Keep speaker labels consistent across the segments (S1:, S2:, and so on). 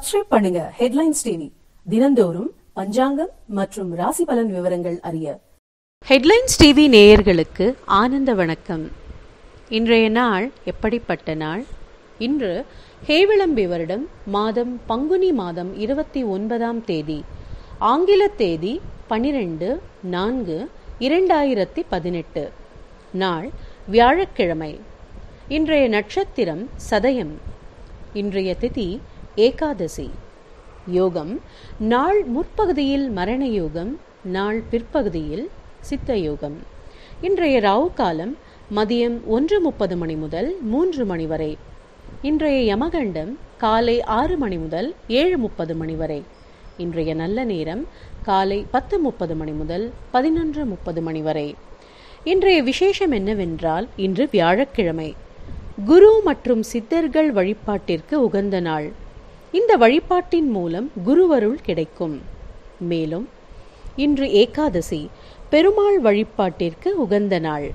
S1: subscribe பண்ணுங்க headlines TV தினந்தோறும் பஞ்சாங்கம் மற்றும் ராசி பலன் விவரங்கள் அறிய
S2: ஹெட்லைன்ஸ் டிவி நேயர்களுக்கு ஆனந்த வணக்கம் இன்றைய நாள் எப்படிப்பட்ட நாள் இன்று ஹேவிளம்பி வருடம் மாதம் பங்குனி மாதம் இருபத்தி ஒன்பதாம் தேதி ஆங்கில தேதி பனிரெண்டு நான்கு இரண்டாயிரத்தி பதினெட்டு நாள் வியாழக்கிழமை இன்றைய நட்சத்திரம் சதயம் இன்றைய திதி ஏகாதசி யோகம் நாள் முற்பகுதியில் மரண யோகம் நாள் பிற்பகுதியில் சித்த யோகம் இன்றைய ராவு காலம் மதியம் ஒன்று முப்பது மணி முதல் மூன்று மணி வரை இன்றைய யமகண்டம் காலை ஆறு மணி முதல் ஏழு முப்பது மணி வரை இன்றைய நல்ல நேரம் காலை பத்து முப்பது மணி முதல் பதினொன்று முப்பது மணி வரை இன்றைய விசேஷம் என்னவென்றால் இன்று வியாழக்கிழமை குரு மற்றும் சித்தர்கள் வழிபாட்டிற்கு உகந்த நாள் இந்த வழிபாட்டின் மூலம் குருவருள் கிடைக்கும் மேலும் இன்று ஏகாதசி பெருமாள் வழிபாட்டிற்கு உகந்த நாள்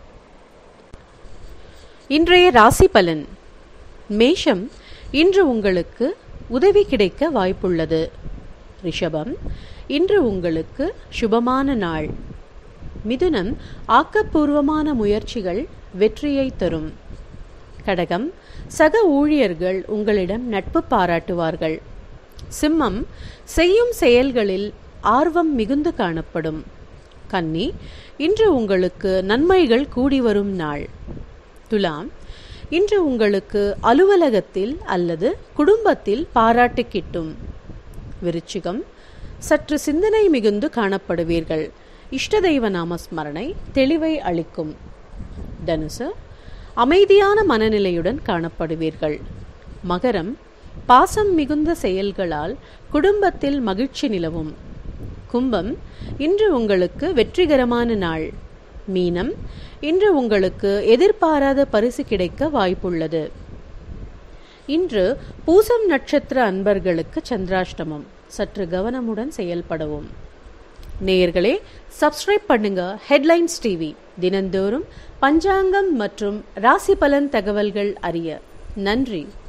S2: இன்றைய ராசி பலன் மேஷம் இன்று உங்களுக்கு உதவி கிடைக்க வாய்ப்புள்ளது ரிஷபம் இன்று உங்களுக்கு சுபமான நாள் மிதுனம் ஆக்கப்பூர்வமான முயற்சிகள் வெற்றியை தரும் கடகம் சக ஊழியர்கள் உங்களிடம் நட்பு பாராட்டுவார்கள் சிம்மம் செய்யும் செயல்களில் ஆர்வம் மிகுந்து காணப்படும் கன்னி இன்று உங்களுக்கு நன்மைகள் கூடி வரும் நாள் துலாம் இன்று உங்களுக்கு அலுவலகத்தில் அல்லது குடும்பத்தில் பாராட்டு கிட்டும் விருச்சிகம் சற்று சிந்தனை மிகுந்து காணப்படுவீர்கள் இஷ்ட தெய்வ நாமஸ்மரணை தெளிவை அளிக்கும் தனுசு அமைதியான மனநிலையுடன் காணப்படுவீர்கள் மகரம் பாசம் மிகுந்த செயல்களால் குடும்பத்தில் மகிழ்ச்சி நிலவும் கும்பம் இன்று உங்களுக்கு வெற்றிகரமான நாள் மீனம் இன்று உங்களுக்கு எதிர்பாராத பரிசு கிடைக்க வாய்ப்புள்ளது இன்று பூசம் நட்சத்திர அன்பர்களுக்கு சந்திராஷ்டமம் சற்று கவனமுடன் செயல்படவும் நேயர்களே சப்ஸ்கிரைப் பண்ணுங்க ஹெட்லைன்ஸ் டிவி தினந்தோறும் பஞ்சாங்கம் மற்றும் ராசி பலன் தகவல்கள் அறிய நன்றி